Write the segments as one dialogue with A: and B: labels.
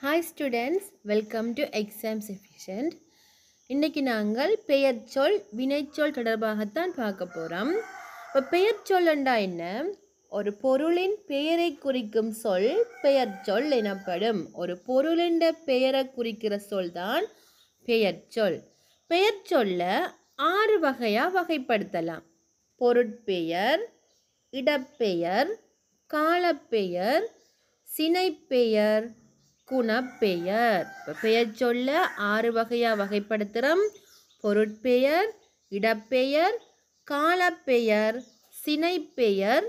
A: hi students welcome to exam efficient இன்றைக்கி நாங்கள் பெயர்ச்சொல் வினைச்சொல் தொடர்பாகத்தான் பார்க்க போகிறோம் இப்போ பெயர்ச்சொல்லண்டா என்ன ஒரு பொருளின் பெயரை குறிக்கும் சொல் பெயர்ச்சொல் எனப்படும் ஒரு பொருளின் பெயரை குறிக்கிற சொல் தான் பெயர்ச்சொல் பெயர்ச்சொல்ல ஆறு வகையாக வகைப்படுத்தலாம் பொருட்பெயர் இடப்பெயர் காலப்பெயர் சினைப்பெயர் குணப்பெயர் இப்போ பெயர் சொல்ல ஆறு வகையாக வகைப்படுத்துகிறோம் பொருட்பெயர் இடப்பெயர் காலப்பெயர் சினைப்பெயர்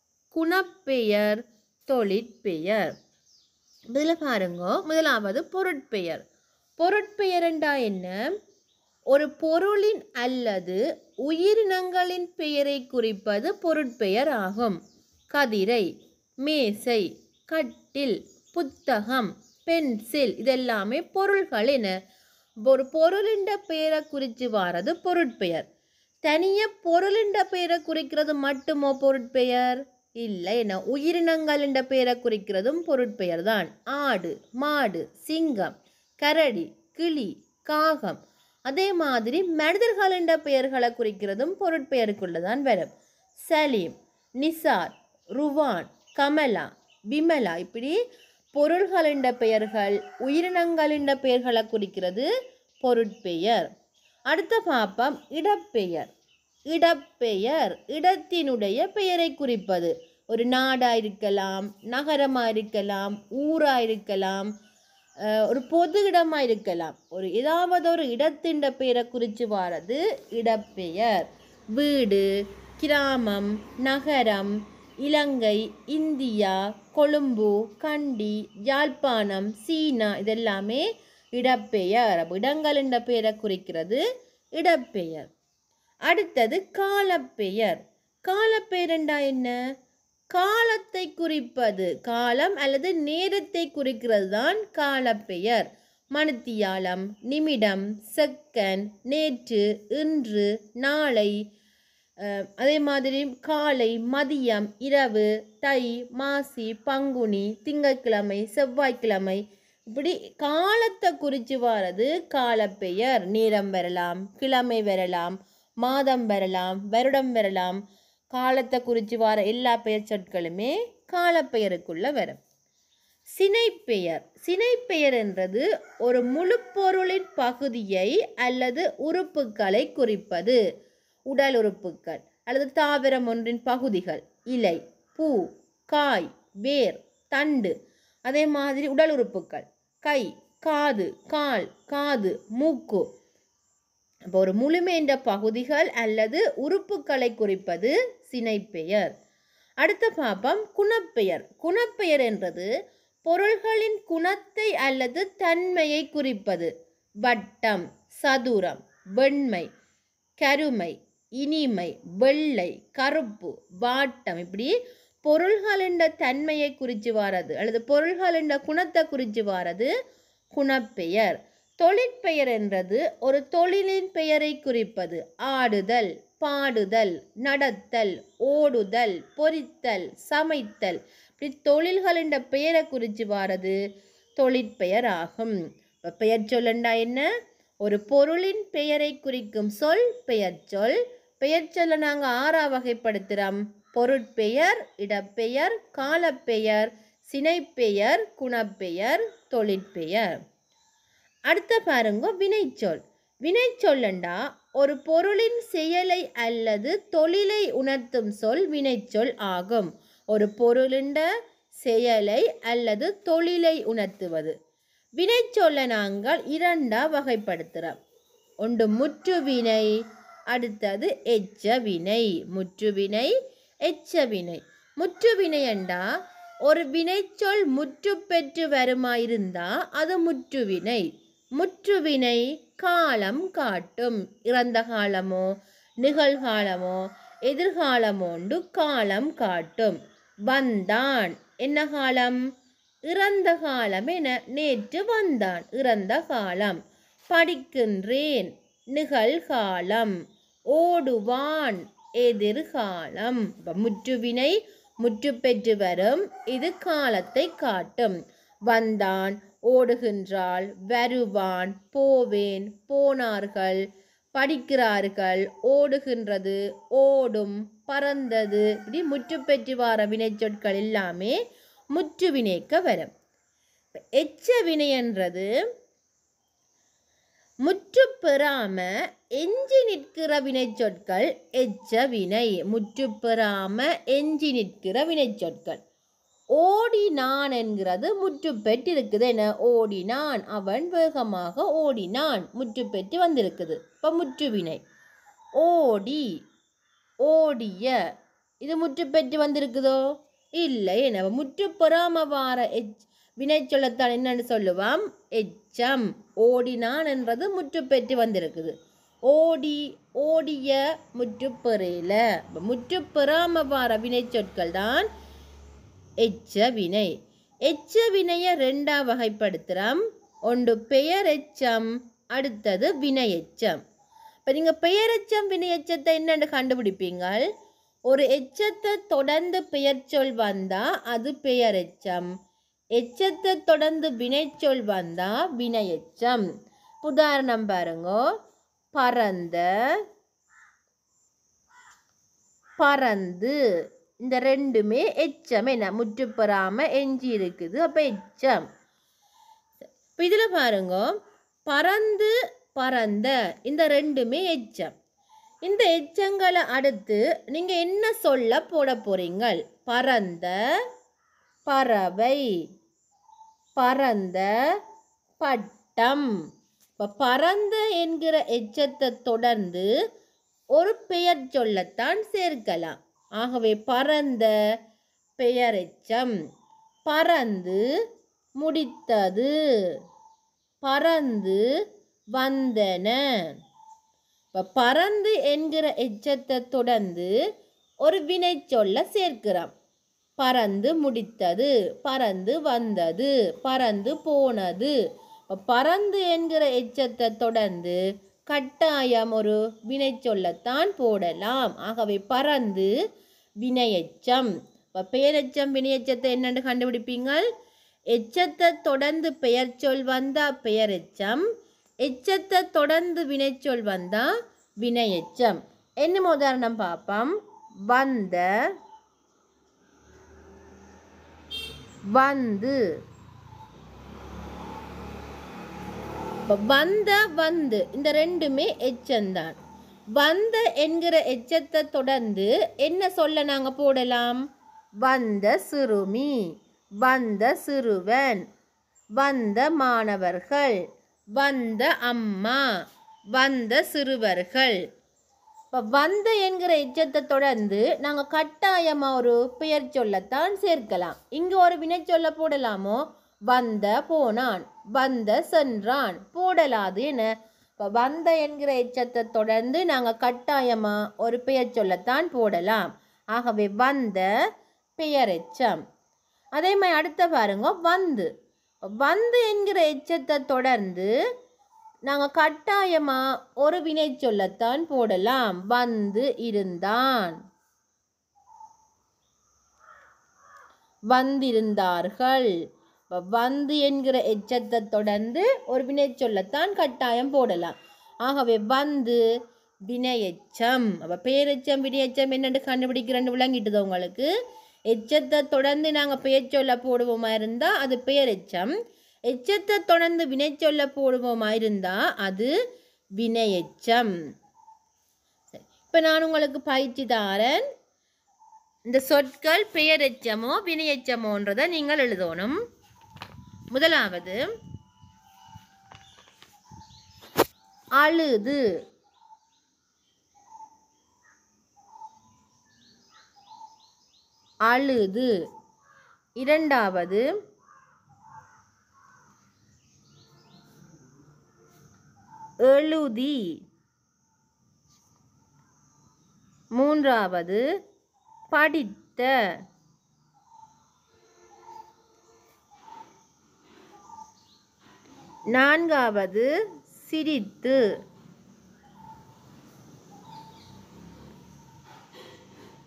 A: குணப்பெயர் தொழிற்பெயர் இதில் பாருங்க முதலாவது பொருட்பெயர் பொருட்பெயரண்டா என்ன ஒரு பொருளின் அல்லது உயிரினங்களின் பெயரை குறிப்பது பொருட்பெயர் ஆகும் கதிரை மேசை கட்டில் புத்தகம் பென்சில் இதெல்லாமே பொருள்கள் என ஒரு பொருளின் பெயரை குறித்து வாரது பொருட்பெயர் தனிய பொருளின் பெயரை குறிக்கிறது மட்டுமோ பொருட்பெயர் இல்லை என உயிரினங்களின் பெயரை குறிக்கிறதும் பொருட்பெயர் தான் ஆடு மாடு சிங்கம் கரடி கிளி காகம் அதே மாதிரி மனிதர்களின் பெயர்களை குறிக்கிறதும் பொருட்பெயருக்குள்ளதான் வரும் சலீம் நிசார் ருவான் கமலா விமலா இப்படி பொருள்களின் பெயர்கள் உயிரினங்களின் பெயர்களை குறிக்கிறது பொருட்பெயர் அடுத்த பாப்பம் இடப்பெயர் இடப்பெயர் இடத்தினுடைய பெயரை குறிப்பது ஒரு நாடாக இருக்கலாம் நகரமாக இருக்கலாம் ஊராக இருக்கலாம் அஹ், ஒரு பொது இடமாக இருக்கலாம் ஒரு ஏதாவது ஒரு இடத்தின் பெயரை குறித்து வாரது இடப்பெயர் வீடு கிராமம் நகரம் இலங்கை இந்தியா கொழும்பு கண்டி யாழ்ப்பாணம் சீனா இதெல்லாமே இடப்பெயர் அப்ப இடங்களின் பெயரை குறிக்கிறது இடப்பெயர் அடுத்தது காலப்பெயர் காலப்பெயர்ண்டா என்ன காலத்தை குறிப்பது காலம் அல்லது நேரத்தை குறிக்கிறது தான் காலப்பெயர் மணித்தியாலம் நிமிடம் செகண்ட் நேற்று இன்று நாளை அஹ், அதே மாதிரி காலை மதியம் இரவு தை மாசி பங்குனி திங்கட்கிழமை செவ்வாய்க்கிழமை இப்படி காலத்தை குறித்து வாரது காலப்பெயர் நேரம் வரலாம் கிழமை வரலாம் மாதம் வரலாம் வருடம் வரலாம் காலத்தை குறித்து வார எல்லா பெயர் சொற்களுமே காலப்பெயருக்குள்ள வரும் சினைப்பெயர் சினைப்பெயர் என்றது ஒரு முழு பொருளின் பகுதியை அல்லது உறுப்புகளை குறிப்பது உடல் உறுப்புகள் அல்லது தாவரம் ஒன்றின் பகுதிகள் இலை பூ காய் வேர் தண்டு அதே மாதிரி உடல் உறுப்புகள் கை காது கால் காது மூக்கு அப்போ ஒரு முழுமைன்ற பகுதிகள் அல்லது உறுப்புகளை குறிப்பது சினைப்பெயர் அடுத்த பாப்பம் குணப்பெயர் குணப்பெயர் என்றது பொருள்களின் குணத்தை அல்லது தன்மையை குறிப்பது வட்டம் சதுரம் வெண்மை கருமை இனிமை வெள்ளை கருப்பு வாட்டம் இப்படி பொருள்களின் தன்மையை குறித்து வாரது அல்லது பொருள்களின் குணத்தை குறித்து வாரது குணப்பெயர் தொழிற்பெயர் என்றது ஒரு தொழிலின் பெயரை குறிப்பது ஆடுதல் பாடுதல் நடத்தல் ஓடுதல் பொரித்தல் சமைத்தல் இப்படி தொழில்களின் பெயரை குறித்து வாரது தொழிற்பெயர் ஆகும் இப்போ பெயர் சொல்லண்டா என்ன ஒரு பொருளின் பெயரை குறிக்கும் சொல் பெயர் சொல் பெயர் சொல்ல நாங்கள் ஆறா வகைப்படுத்துகிறோம் பொருட்பெயர் இடப்பெயர் காலப்பெயர் சினைப்பெயர் குணப்பெயர் தொழிற்பெயர் அடுத்த பாருங்க வினைச்சொல் வினைச்சொல்லண்டா ஒரு பொருளின் செயலை அல்லது தொழிலை உணர்த்தும் சொல் வினைச்சொல் ஆகும் ஒரு பொருளின் செயலை அல்லது தொழிலை உணர்த்துவது வினைச்சொல்ல நாங்கள் இரண்டா வகைப்படுத்துகிறோம் ஒன்று முற்றுவினை அடுத்தது எச்ச வினை முற்றுவினை எச்ச வினை முற்றுவினை என்றா ஒரு வினைச்சொல் முற்று பெற்று வருமாயிருந்தா அது முற்றுவினை முற்றுவினை காலம் காட்டும் இறந்த காலமோ நிகழ்காலமோ எதிர்காலமோண்டு காலம் காட்டும் வந்தான் என்ன காலம் இறந்த காலம் என நேற்று வந்தான் இறந்த காலம் படிக்கின்றேன் நிகழ்காலம் ஓடுவான் எதிர்காலம் இப்ப முற்றுவினை முற்று பெற்று வரும் இது காலத்தை காட்டும் வந்தான் ஓடுகின்றாள் வருவான் போவேன் போனார்கள் படிக்கிறார்கள் ஓடுகின்றது ஓடும் பறந்தது இப்படி முற்று பெற்று வார வினைச்சொற்கள் எல்லாமே முற்று வினைக்க வரும் எச்ச வினைன்றது முற்று பெறாம எஞ்சி நிற்கிற வினைச்சொற்கள் எச்ச வினை முற்று பெறாம எஞ்சி நிற்கிற வினைச்சொற்கள் ஓடினான் என்கிறது முற்று பெற்று இருக்குது என்ன ஓடினான் அவன் வேகமாக ஓடினான் முற்று பெற்று வந்திருக்குது இப்போ முற்று வினை ஓடி ஓடிய இது முற்று பெற்று வந்திருக்குதோ இல்லை என்ன முற்று பெறாம வார எச் வினை சொல்லத்தான் என்னன்னு சொல்லுவான் எச்சம் ஓடினான் என்றது முற்று பெற்று வந்திருக்குது ஓடி ஓடிய முற்று பெறையில முற்று பெறாம வார வினை சொற்கள் தான் எச்ச வினை எச்ச வினையை ரெண்டா வகைப்படுத்துகிறோம் ஒன்று பெயர் எச்சம் அடுத்தது வினை எச்சம் இப்போ நீங்கள் பெயர் எச்சம் வினை எச்சத்தை என்னென்னு கண்டுபிடிப்பீங்கள் ஒரு எச்சத்தை தொடர்ந்து பெயர் சொல் வந்தால் அது பெயர் எச்சம் எச்சத்தை தொடர்ந்து வினைச்சொல் வந்தால் வினை எச்சம் உதாரணம் பாருங்க பறந்த பறந்து இந்த ரெண்டுமே எச்சம் என்ன முற்று பெறாம எஞ்சி இருக்குது அப்போ எச்சம் இப்போ இதில் பாருங்க பறந்து பறந்த இந்த ரெண்டுமே எச்சம் இந்த எச்சங்களை அடுத்து நீங்கள் என்ன சொல்ல போட போறீங்கள் பறந்த பறவை பறந்த பட்டம் இப்போ பறந்த என்கிற எச்சத்தை தொடர்ந்து ஒரு பெயர் சொல்லத்தான் சேர்க்கலாம் ஆகவே பறந்த பெயரெச்சம் பறந்து முடித்தது பறந்து வந்தன இப்போ பறந்து என்கிற எச்சத்தை தொடர்ந்து ஒரு வினை சொல்ல சேர்க்கிறோம் பறந்து முடித்தது பறந்து வந்தது பறந்து போனது இப்போ பறந்து என்கிற எச்சத்தை தொடர்ந்து கட்டாயம் ஒரு வினை சொல்லத்தான் போடலாம் ஆகவே பறந்து வினையெச்சம் இப்போ பெயரெச்சம் வினையெச்சத்தை என்னென்னு கண்டுபிடிப்பீங்கள் எச்சத்தை தொடர்ந்து பெயர் சொல் வந்தா பெயரெச்சம் எச்சத்தை தொடர்ந்து வினைச்சொல் வந்தா வினையெச்சம் என்ன உதாரணம் பார்ப்போம் வந்த வந்து இப்ப வந்த வந்து இந்த ரெண்டுமே எச்சந்தான் வந்த என்கிற எச்சத்தை தொடர்ந்து என்ன சொல்ல நாங்கள் போடலாம் வந்த சிறுமி வந்த சிறுவன் வந்த மாணவர்கள் வந்த அம்மா வந்த சிறுவர்கள் இப்போ வந்த என்கிற எச்சத்தை தொடர்ந்து நாங்கள் கட்டாயமாக ஒரு பெயர் சொல்லத்தான் சேர்க்கலாம் இங்கே ஒரு வினை சொல்ல போடலாமோ வந்த போனான் வந்த சென்றான் போடலாது என இப்போ வந்த என்கிற எச்சத்தை தொடர்ந்து நாங்கள் கட்டாயமாக ஒரு பெயர் சொல்லத்தான் போடலாம் ஆகவே வந்த பெயர் எச்சம் அதே மாதிரி அடுத்த பாருங்க வந்து வந்து என்கிற எச்சத்தை தொடர்ந்து நாங்கள் கட்டாயமாக ஒரு வினை சொல்லத்தான் போடலாம் வந்து இருந்தான் வந்திருந்தார்கள் இப்ப வந்து என்கிற எச்சத்தை தொடர்ந்து ஒரு வினை சொல்லத்தான் கட்டாயம் போடலாம் ஆகவே வந்து வினையெச்சம் அப்போ பேரெச்சம் வினையெச்சம் என்னென்னு கண்டுபிடிக்கிறேன்னு விளங்கிட்டுது உங்களுக்கு எச்சத்தை தொடர்ந்து நாங்கள் பெயர் சொல்ல போடுவோமா இருந்தால் அது பெயரெச்சம் எச்சத்தை தொடர்ந்து வினை சொல்ல போடுவோமா இருந்தால் அது வினையெச்சம் சரி இப்போ நான் உங்களுக்கு பயிற்சி தாரேன் இந்த சொற்கள் பெயரெச்சமோ வினையெச்சமோன்றதை நீங்கள் எழுதணும் முதலாவது அழுது அழுது இரண்டாவது எழுதி மூன்றாவது படித்த நான்காவது சிரித்து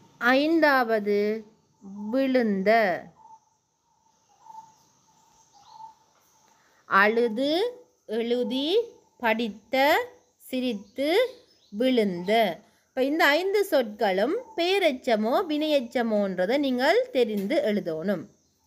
A: ஐந்தாவது விழுந்த அழுது எழுதி படித்த சிரித்து விழுந்த இப்போ இந்த ஐந்து சொற்களும் பெயரெச்சமோ வினையெச்சமோன்றதை நீங்கள் தெரிந்து எழுதணும்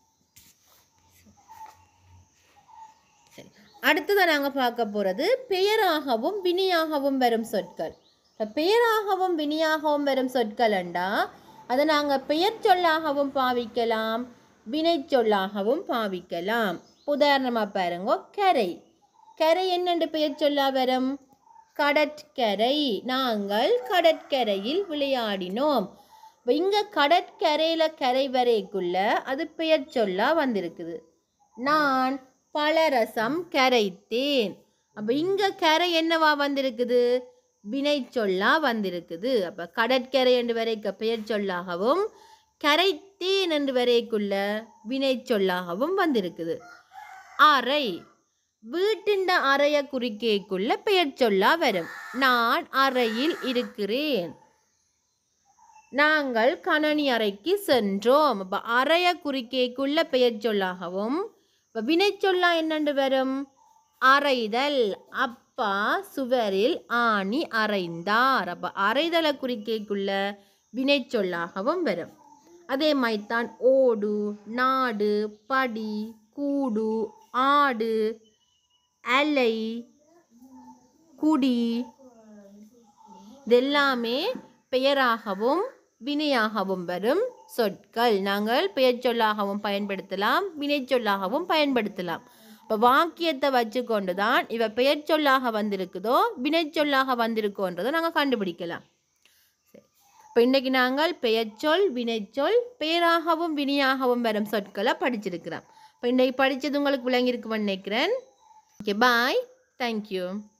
A: சரி அடுத்ததாக நாங்கள் பார்க்க போகிறது பெயராகவும் வினியாகவும் வரும் சொற்கள் இப்போ பெயராகவும் வினியாகவும் வரும் சொற்கள் என்றா அதை நாங்கள் பெயர் சொல்லாகவும் பாவிக்கலாம் வினை சொல்லாகவும் பாவிக்கலாம் உதாரணமாக பாருங்க கரை கரை என்னென்று பெயர் சொல்லா வரும் கடற்கரை நாங்கள் கடற்கரையில் விளையாடினோம் இங்கே கடற்கரையில் கரை வரைக்குள்ள அது பெயர் சொல்லா வந்திருக்குது நான் பலரசம் கரைத்தேன் அப்போ இங்கே கரை என்னவா வந்திருக்குது வினை சொல்லா வந்திருக்குது அப்போ கடற்கரை என்று வரைக்க பெயர் சொல்லாகவும் கரைத்தேன் என்று வரைக்குள்ள வினை சொல்லாகவும் வந்திருக்குது அறை வீட்டின் அறைய குறிக்கேக்குள்ள பெயர் சொல்லா வரும் நான் அறையில் இருக்கிறேன் நாங்கள் கணனி அறைக்கு சென்றோம் அப்போ அறைய குறிக்கேக்குள்ள பெயர் சொல்லாகவும் இப்போ வினை சொல்லா என்னென்று வரும் அறைதல் அப்பா சுவரில் ஆணி அறைந்தார் அப்போ அறைதலை குறிக்கேக்குள்ள வினை சொல்லாகவும் வரும் அதே மாதிரி தான் ஓடு நாடு படி கூடு ஆடு அலை குடி இதெல்லாமே பெயராகவும் வினையாகவும் வரும் சொற்கள் நாங்கள் பெயர் சொல்லாகவும் பயன்படுத்தலாம் வினை சொல்லாகவும் பயன்படுத்தலாம் இப்போ வாக்கியத்தை வச்சுக்கொண்டு தான் இவ பெயர் சொல்லாக வந்திருக்குதோ வினை சொல்லாக வந்திருக்கோன்றதை நாங்கள் கண்டுபிடிக்கலாம் இப்போ இன்றைக்கி நாங்கள் பெயர்ச்சொல் வினைச்சொல் பெயராகவும் வினியாகவும் வரும் சொற்களை படிச்சிருக்கிறோம் இப்போ இன்றைக்கு படித்தது உங்களுக்கு விளங்கியிருக்குமென்னு நினைக்கிறேன் ஓகே பாய் தேங்க்யூ